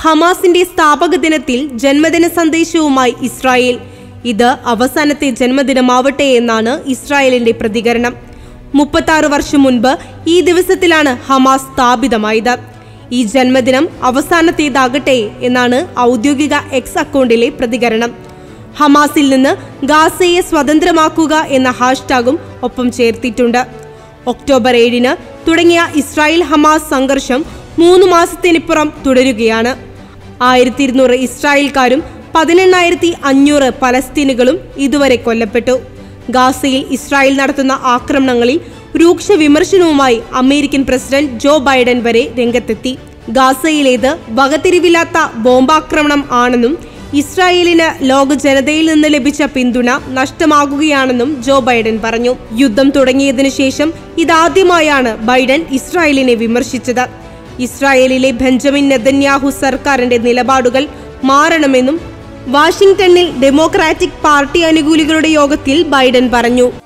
ഹമാസിന്റെ സ്ഥാപക ദിനത്തിൽ ജന്മദിന സന്ദേശവുമായി ഇസ്രായേൽ ഇത് അവസാനത്തെ ജന്മദിനമാവട്ടെ എന്നാണ് ഇസ്രായേലിന്റെ പ്രതികരണം മുപ്പത്താറ് വർഷം മുൻപ് ഈ ദിവസത്തിലാണ് ഹമാസ് സ്ഥാപിതമായത് ഈ ജന്മദിനം അവസാനത്തേതാകട്ടെ എന്നാണ് ഔദ്യോഗിക എക്സ് അക്കൗണ്ടിലെ പ്രതികരണം ഹമാസിൽ നിന്ന് ഗാസയെ സ്വതന്ത്രമാക്കുക എന്ന ഹാഷ്ടാഗും ഒപ്പം ചേർത്തിട്ടുണ്ട് ഒക്ടോബർ ഏഴിന് തുടങ്ങിയ ഇസ്രായേൽ ഹമാസ് സംഘർഷം മൂന്ന് മാസത്തിനിപ്പുറം തുടരുകയാണ് ആയിരത്തി ഇരുന്നൂറ് ഇസ്രായേൽക്കാരും പതിനെണ്ണായിരത്തി അഞ്ഞൂറ് പലസ്തീനുകളും ഇതുവരെ കൊല്ലപ്പെട്ടു ഗാസയിൽ ഇസ്രായേൽ നടത്തുന്ന ആക്രമണങ്ങളിൽ രൂക്ഷ വിമർശനവുമായി അമേരിക്കൻ പ്രസിഡന്റ് ജോ ബൈഡൻ വരെ രംഗത്തെത്തി ഗാസയിലേത് വകതിരിവില്ലാത്ത ബോംബാക്രമണം ആണെന്നും ഇസ്രായേലിന് ലോക ജനതയിൽ നിന്ന് ലഭിച്ച പിന്തുണ നഷ്ടമാകുകയാണെന്നും ജോ ബൈഡൻ പറഞ്ഞു യുദ്ധം തുടങ്ങിയതിനു ശേഷം ഇതാദ്യമായാണ് ബൈഡൻ ഇസ്രായേലിനെ വിമർശിച്ചത് ഇസ്രായേലിലെ ബെഞ്ചമിൻ നെതന്യാഹു സർക്കാരിന്റെ നിലപാടുകൾ മാറണമെന്നും വാഷിംഗ്ടണിൽ ഡെമോക്രാറ്റിക് പാർട്ടി അനുകൂലികളുടെ യോഗത്തിൽ ബൈഡൻ പറഞ്ഞു